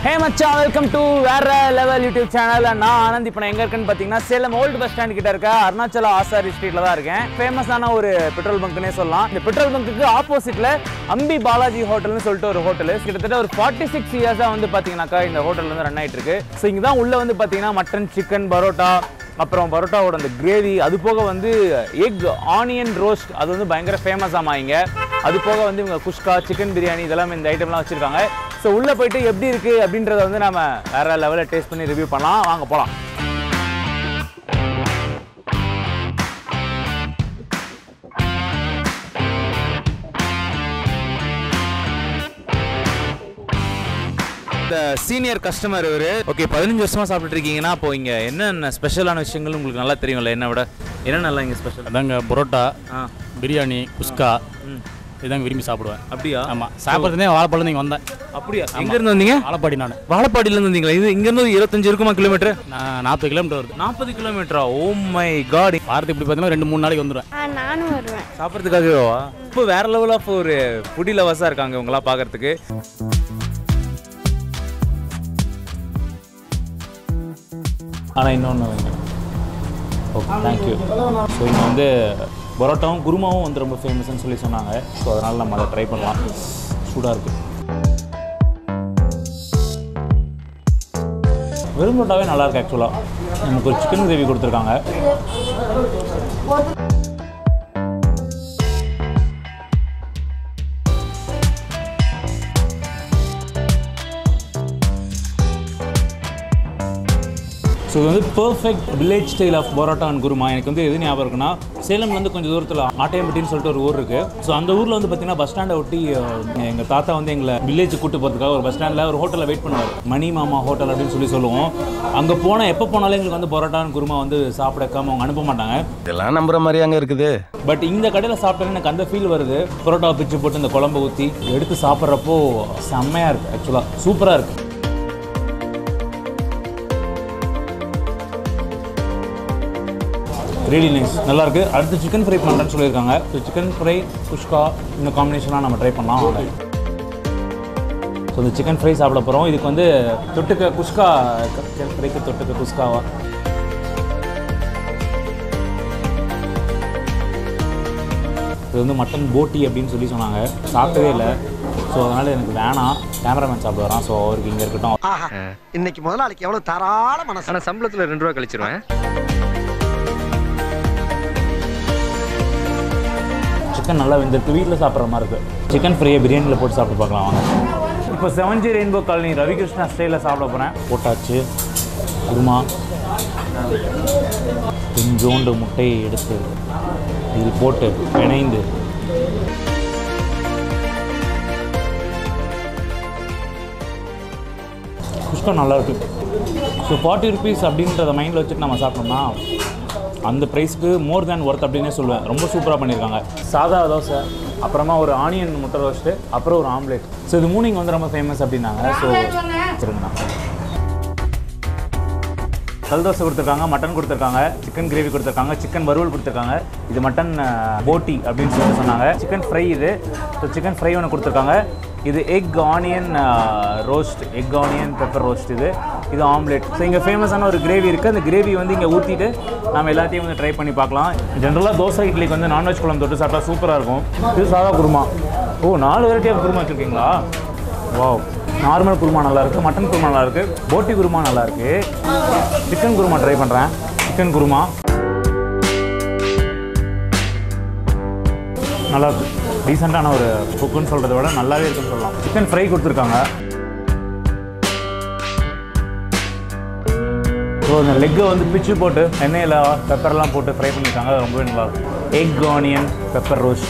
ஹே மச்சான் welcome to வேற level YouTube channel நான் ஆனந்த் இப்போ நான் எங்க இருக்கேன்னு பார்த்தீங்கன்னா சேலம் ஓல்டு பஸ் ஸ்டாண்ட் கிட்ட இருக்க அருணாச்சல ஆசாரி ஸ்ட்ரீட்ல தான் இருக்கேன் ஃபேமஸான ஒரு பெட்ரோல் பங்க்னே சொல்லலாம் இந்த பெட்ரோல் பங்க்குக்கு ஆப்போசிட்ல அம்பி பாலாஜி ஹோட்டல்னு சொல்லிட்டு ஒரு ஹோட்டல் கிட்டத்தட்ட ஒரு ஃபார்ட்டி சிக்ஸ் இயர்ஸாக வந்து பார்த்தீங்கன்னாக்கா இந்த ஹோட்டல் வந்து ரன் ஆயிட்டு இருக்கு ஸோ இங்கே தான் உள்ள வந்து பார்த்தீங்கன்னா மட்டன் சிக்கன் பரோட்டா அப்புறம் பரோட்டாவோட அந்த கிரேவி அது போக வந்து எக் ஆனியன் ரோஸ்ட் அது வந்து பயங்கர ஃபேமஸ் ஆமா இங்க அது போக வந்து இவங்க குஷ்கா சிக்கன் பிரியாணி இதெல்லாம் இந்த ஐட்டம்லாம் வச்சிருக்காங்க ஸோ உள்ள போயிட்டு எப்படி இருக்கு அப்படின்றத வந்து நம்ம வேற லெவலில் டேஸ்ட் பண்ணி ரிவ்யூ பண்ணலாம் வாங்க போலாம் இந்த சீனியர் கஸ்டமர் இவரு ஓகே பதினஞ்சு வருஷமா சாப்பிட்டு இருக்கீங்கன்னா அப்போ இங்க என்னென்ன ஸ்பெஷலான விஷயங்கள் உங்களுக்கு நல்லா தெரியும்ல என்ன விட என்ன நல்லா இங்க ஸ்பெஷல் அதாங்க பரோட்டா ஆ பிரியாணி குஸ்கா ம். இதாங்க விரும்பி சாப்பிடுவேன் அப்படியா ஆமாம் சாப்பிட்றதுனே வாழைப்பழம் இங்கே வந்தேன் அப்படியா எங்க இருந்து வந்தீங்க வாழைப்பாடி நான் வாழப்பாடியில இருந்து வந்தீங்களா இது இங்க இருந்து ஒரு இருபத்தஞ்சு இருக்குமா கிலோமீட்டர் நான் நாற்பது கிலோமீட்டர் வருது நாற்பது கிலோமீட்டரா ஓ மை காட் வாரத்துக்கு இப்படி பார்த்தீங்கன்னா ரெண்டு மூணு நாளைக்கு வந்துடுவேன் ஆ நானும் வருவேன் சாப்பிட்றதுக்காகவா இப்போ வேற லெவல் ஆஃப் ஒரு புடி லவஸா இருக்காங்க இவங்களாம் பார்க்கறதுக்கு ஆனால் இன்னொன்று வைங்க ஓகே தேங்க்யூ ஸோ இங்கே வந்து பரோட்டாவும் குருமாவும் வந்து ரொம்ப ஃபேமஸ்னு சொல்லி சொன்னாங்க ஸோ அதனால் நம்ம அதை ட்ரை பண்ணலாம் சூடாக இருக்குது வெறும் பரோட்டாவே நல்லா இருக்கு ஆக்சுவலாக நமக்கு ஒரு சிக்கன் கிரேவி கொடுத்துருக்காங்க ஸோ இது வந்து perfect village style of parotta and kurma எனக்கு வந்து எது ஞாபகம் இருக்குன்னா சேலம்லேருந்து கொஞ்சம் தூரத்தில் ஆட்டையம்பட்டின்னு சொல்லிட்டு ஒரு ஊர் இருக்குது ஸோ அந்த ஊரில் வந்து பார்த்தீங்கன்னா பஸ் ஸ்டாண்டை ஒட்டி எங்கள் தாத்தா வந்து எங்களை வில்லேஜ் கூட்டு போகிறதுக்காக ஒரு பஸ் ஸ்டாண்டில் ஒரு ஹோட்டலில் வெயிட் பண்ணுவார் மணி மாமா ஹோட்டல் அப்படின்னு சொல்லி சொல்லுவோம் அங்கே போனால் எப்போ போனாலும் எங்களுக்கு வந்து பரோட்டா and குருமா வந்து சாப்பிடக்காம அவங்க அனுப்ப மாட்டாங்க இதெல்லாம் நம்புற மாதிரி அங்க இருக்குது பட் இந்த கடையில் சாப்பிட்டேன்னு எனக்கு அந்த ஃபீல் வருது பரோட்டா பிச்சு போட்டு இந்த குழம்பு ஊற்றி எடுத்து சாப்பிட்றப்போ செம்மையாக இருக்குது ஆக்சுவலாக சூப்பராக இருக்குது ரியலி நைஸ் நல்லா இருக்கு அடுத்து சிக்கன் ஃப்ரை பண்ணுறேன்னு சொல்லியிருக்காங்க ஸோ சிக்கன் ஃப்ரை குஷ்கா இந்த காம்பினேஷனாக நம்ம ட்ரை பண்ணலாம் வாங்க ஸோ இந்த சிக்கன் ஃப்ரை சாப்பிட போகிறோம் இதுக்கு வந்து தொட்டுக்க குஷ்கா சிக்கன் ஃப்ரைக்கு தொட்டுக்க குஷ்காவா இது வந்து மட்டன் போட்டி அப்படின்னு சொல்லி சொன்னாங்க சாப்பிட்டதே இல்லை ஸோ அதனால் எனக்கு வேணாம் கேமராமேன் சாப்பிட வரான் ஸோ அவருக்கு இங்கே இருக்கட்டும் ஆஹா இன்னைக்கு முதலாளிக்கு எவ்வளவு தாராள மனசு ஆனா சம்பளத்துல ரெண்டு ரூபா கழிச்சிருவேன் சிக்கன் நல்லா வெந்திருக்கு வீட்டில் சாப்பிட்ற மாதிரி இருக்குது சிக்கன் ஃப்ரையை பிரியாணியில் போட்டு சாப்பிட்டு பார்க்கலாம் வாங்க இப்போ seven G Rainbow Colony Ravikrishna ஸ்டைலில் சாப்பிட போகிறேன் போட்டாச்சு குருமா கொஞ்சோண்டு முட்டையை எடுத்து இதில் போட்டு பிணைந்து குஷ்கா நல்லா இருக்கு ஸோ ஃபார்ட்டி ருபீஸ் அப்படின்றத மைண்டில் வச்சுட்டு நம்ம சாப்பிட்டோம்னா அந்த ப்ரைஸ்க்கு மோர் தேன் ஒர்த் அப்படின்னே சொல்லுவேன் ரொம்ப சூப்பராக பண்ணியிருக்காங்க சாதா தோசை அப்புறமா ஒரு ஆனியன் முட்டை ரோஸ்ட்டு அப்புறம் ஒரு ஆம்லேட் ஸோ இது மூணிங் வந்து ரொம்ப ஃபேமஸ் அப்படின்னாங்க ஸோ சரிங்கண்ணா கல் தோசை கொடுத்துருக்காங்க மட்டன் கொடுத்துருக்காங்க சிக்கன் கிரேவி கொடுத்துருக்காங்க சிக்கன் வறுவல் கொடுத்துருக்காங்க இது மட்டன் போட்டி அப்படின்னு சொல்லிட்டு சொன்னாங்க சிக்கன் ஃப்ரை இது ஸோ சிக்கன் ஃப்ரை ஒன்று கொடுத்துருக்காங்க இது egg onion roast egg onion pepper roast இது இது ஆம்லேட் ஸோ இங்கே ஃபேமஸான ஒரு கிரேவி இருக்குது அந்த கிரேவி வந்து இங்கே ஊற்றிட்டு நம்ம எல்லாத்தையும் வந்து ட்ரை பண்ணி பார்க்கலாம் ஜென்ரலாக தோசை இட்லிக்கு வந்து நான்வெஜ் குழம்பு தொட்டு சாப்பிட்டா சூப்பராக இருக்கும் இது சாதா குருமா ஓ நாலு வெரைட்டி ஆஃப் குருமா வச்சுருக்கீங்களா வாவ் நார்மல் குருமா நல்லா இருக்கு மட்டன் குருமா நல்லா இருக்கு போட்டி குருமா நல்லா இருக்கு சிக்கன் குருமா ட்ரை பண்றேன் சிக்கன் குருமா நல்லா இருக்கு டீசெண்டான ஒரு குக்குன்னு சொல்றதை விட நல்லாவே இருக்குன்னு சொல்லலாம் சிக்கன் ஃப்ரை கொடுத்துருக்காங்க ஸோ அந்த லெக்கை வந்து பிச்சு போட்டு எண்ணெயில் பெப்பர்லாம் போட்டு ஃப்ரை பண்ணியிருக்காங்க அது ரொம்பவே நல்லா இருக்கும் எக் ஆனியன் பெப்பர் ரோஸ்ட்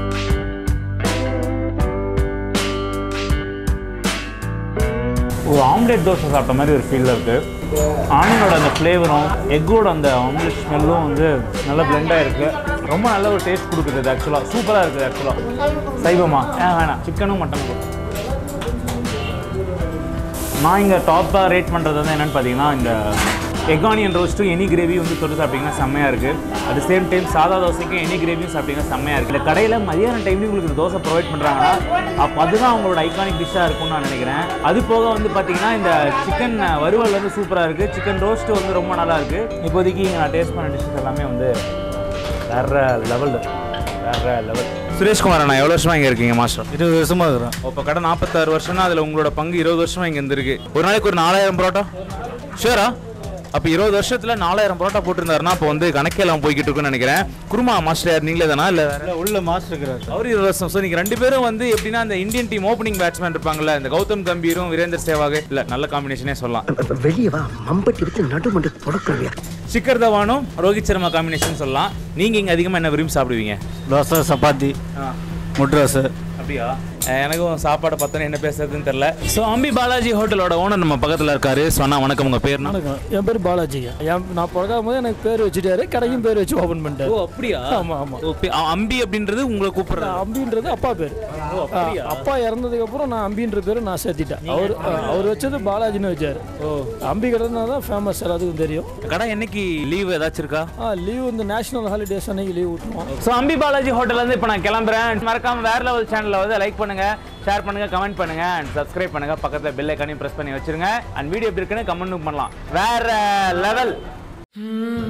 ஒரு ஆம்லேட் தோசை சாப்பிட்ட மாதிரி ஒரு ஃபீல் இருக்குது ஆனியனோட அந்த ஃப்ளேவரும் எக்கோட அந்த ஆம்லேட் ஸ்மெல்லும் வந்து நல்லா பிளெண்ட் ஆகிருக்கு ரொம்ப நல்ல ஒரு டேஸ்ட் கொடுக்குது இது ஆக்சுவலாக சூப்பராக இருக்குது ஆக்சுவலாக சைவமா ஏ வேணாம் சிக்கனும் மட்டனும் நான் இங்கே டாப்பாக ரேட் பண்ணுறது வந்து என்னென்னு பார்த்தீங்கன்னா இந்த எக் ஆனியன் ரோஸ்ட்டும் எனி கிரேவி வந்து தொட்டு சாப்பிட்டீங்கன்னா செம்மையாக இருக்குது அட் சேம் டைம் சாதா தோசைக்கும் எனி கிரேவியும் சாப்பிட்டீங்கன்னா செம்மையாக இருக்குது இந்த கடையில் மதியான டைம்லேயும் உங்களுக்கு இந்த தோசை ப்ரொவைட் பண்ணுறாங்கன்னா அப்போ அதுதான் அவங்களோட ஐகானிக் டிஷ்ஷாக இருக்கும்னு நான் நினைக்கிறேன் அது போக வந்து பார்த்தீங்கன்னா இந்த சிக்கன் வறுவல் வந்து சூப்பராக இருக்குது சிக்கன் ரோஸ்ட்டு வந்து ரொம்ப நல்லா இருக்குது இப்போதைக்கு இங்கே நான் டேஸ்ட் பண்ண டிஷ்ஷஸ் எல்லாமே வந்து வேற லெவல் வேற லெவல் சுரேஷ்குமார் அண்ணா எவ்வளோ வருஷமா இங்கே இருக்கீங்க மாஸ்டர் இருபது வருஷமா இருக்கிறேன் இப்போ கடை நாற்பத்தாறு வருஷம்னா அதில் உங்களோட பங்கு இருபது வருஷமா இங்கே இருந்திருக்கு ஒரு நாளைக்கு ஒரு நாலாயிரம் பரோட்டா ஷூரா அப்போ இருபது வருஷத்தில் நாலாயிரம் பரோட்டா போட்டிருந்தாருன்னா அப்போ வந்து கணக்கே இல்லாமல் போய்கிட்டு இருக்குன்னு நினைக்கிறேன் குருமா மாஸ்டர் யார் நீங்களே தானா இல்லை உள்ள மாஸ்டர் இருக்கிறார் அவர் இருபது வருஷம் ஸோ நீங்கள் ரெண்டு பேரும் வந்து எப்படின்னா அந்த இந்தியன் டீம் ஓப்பனிங் பேட்ஸ்மேன் இருப்பாங்கல்ல இந்த கௌதம் கம்பீரும் வீரேந்தர் சேவாக் இல்லை நல்ல காம்பினேஷனே சொல்லலாம் வெளியே வா மம்பட்டி எடுத்து நடுமண்டு தொடக்கிறவியா சிக்கர் தவானும் ரோஹித் சர்மா காம்பினேஷன் சொல்லலாம் நீங்கள் இங்கே அதிகமாக என்ன விரும்பி சாப்பிடுவீங்க தோசை சப்பாத்தி முட்டை தோசை அப்படியா அஹ் எனக்கும் சாப்பாடை பார்த்தோன்னே என்ன பேசுறதுன்னு தெரியல ஸோ அம்பி பாலாஜி ஹோட்டலோட ஓனர் நம்ம பக்கத்தில் இருக்காரு சொன்னா வணக்கம் உங்கள் பேர் வணக்கம் என் பேர் பாலாஜிங்க என் நான் பிறக்கும் போது எனக்கு பேர் வச்சுட்டாரு கடைக்கும் பேர் வச்சு ஓப்பன் ஓ பண்ணிட்டாரு அப்படியா ஆமா ஆமா ஓ, பே- அ- அம்பி அப்படின்றது உங்களை கூப்பிடுறது அம்பின்றது அப்பா பேர் அப்படியா? அப்பா இறந்ததுக்கு அப்புறம் நான் அம்பின்ற பேரை நான் சேர்த்திட்டேன் அவர் அவர் வச்சது பாலாஜின்னு வச்சாரு ஓ அம்பி கடை தான் ஃபேமஸ் எல்லாத்துக்கும் தெரியும் கடை என்னைக்கு லீவ் ஏதாச்சும் இருக்கா ஆ லீவ் இந்த நேஷனல் ஹாலிடேஸ் அன்னைக்கு லீவ் விட்டுருவோம் ஸோ அம்பி பாலாஜி ஹோட்டல்ல இருந்து இப்போ நான் கிளம்புறேன் மறக்காம வேற லெவல் சேனலில் வந்து லைக் பண்ணுங்க ஷேர் பண்ணுங்க கமெண்ட் பண்ணுங்க அண்ட் சப்ஸ்கிரைப் பண்ணுங்க பக்கத்தில் பெல் ஐக்கானையும் ப்ரெஸ் பண்ணி வச்சிருங்க அண்ட் வீடியோ எப்படி இருக்குன்னு கமெண்ட் பண்ணலாம் வேற லெவல்